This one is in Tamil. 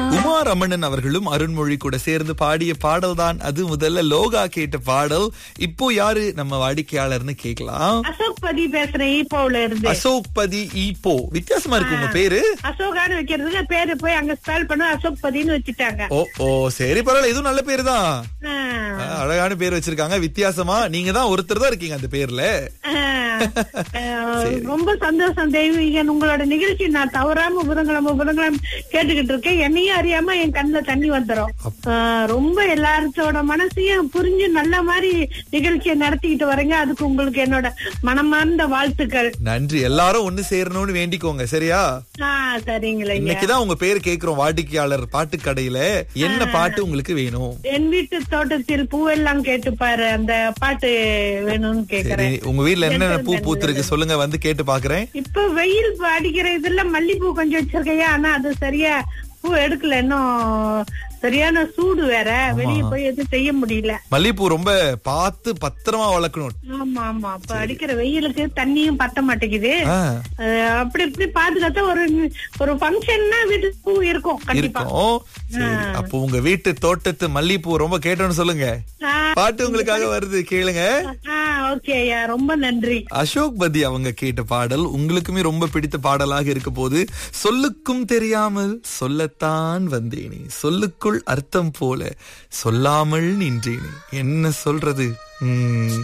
உமா ரமணன் அவர்களும் அருண்மொழி கூட சேர்ந்து பாடிய பாடல் தான் அது முதல்ல லோகா கேட்ட பாடல் இப்போ யாரு நம்ம வாடிக்கையாளர்னு கேக்கலாம் அசோக் பதி பேசுறேன் ஈப்போல இருந்து அசோக் பதி ஈப்போ வித்தியாசமா இருக்கு உங்க பேரு அசோகான்னு வைக்கிறதுக்கு பேரு போய் அங்க ஸ்பெல் பண்ண அசோக் பதின்னு வச்சுட்டாங்க ஓ ஓ சரி பரவாயில்ல இதுவும் நல்ல பேரு தான் ஆ. அழகான பேர் வச்சிருக்காங்க வித்தியாசமா நீங்க தான் ஒருத்தர் தான் இருக்கீங்க அந்த பேர்ல அஹ், ரொம்ப சந்தோஷம் தெய்வீகன் உங்களோட நிகழ்ச்சி நான் தவறாம புதன்கிழமை புதன்கிழமை கேட்டுக்கிட்டு இருக்கேன் என்னையும் அறியாம என் கண்ணுல தண்ணி வந்துரும் அஹ், ரொம்ப எல்லாத்தோட மனசையும் புரிஞ்சு நல்ல மாதிரி நிகழ்ச்சியை நடத்திக்கிட்டு வரீங்க அதுக்கு உங்களுக்கு என்னோட மனமார்ந்த வாழ்த்துக்கள் நன்றி எல்லாரும் ஒண்ணு சேரணும்னு வேண்டிக்கோங்க சரியா ஆஹ் சரிங்களா இன்னைக்குதான் உங்க பேர் கேக்குறோம் வாடிக்கையாளர் பாட்டு கடையில என்ன பாட்டு உங்களுக்கு வேணும் என் வீட்டு தோட்டத்தில் பூவெல்லாம் கேட்டுப்பாரு அந்த பாட்டு வேணும்னு சரி கேக்குறேன் உங்க வீட்ல என்னென்ன பூ பூத்திருக்கு சொல்லுங்க வந்து கேட்டு பாக்குறேன் இப்ப வெயில் அடிக்கிற இதுல மல்லிப்பூ கொஞ்சம் வச்சிருக்கையா ஆனா அது சரியா பூ எடுக்கல இன்னும் சரியான சூடு வேற வெளிய போய் எதுவும் செய்ய முடியல மல்லிகைப்பூ ரொம்ப பார்த்து பத்திரமா வளர்க்கணும் ஆமா ஆமா அப்ப அடிக்கிற வெயிலுக்கு தண்ணியும் பத்த மாட்டேங்குது ஆ, அஹ் அப்படி இப்படி பாதுகாத்தா ஒரு ஒரு ஃபங்க்ஷன்னா வீட்டுக்கு பூ இருக்கும் கண்டிப்பா இருக்கும் சரி அப்போ உங்க வீட்டு தோட்டத்து மல்லிகைப்பூ ரொம்ப கேட்டோம்னு சொல்லுங்க ஆஹ் பாட்டு உங்களுக்காக வருது கேளுங்க ஆஹ் ஓகே ஐயா ரொம்ப நன்றி அசோக் பதி அவங்க கேட்ட பாடல் உங்களுக்குமே ரொம்ப பிடித்த பாடலாக இருக்க போது சொல்லுக்கும் தெரியாமல் சொல்லத்தான் வந்தேனே சொல்லுக்குள் அர்த்தம் போல சொல்லாமல் நின்றேனே என்ன சொல்றது உம்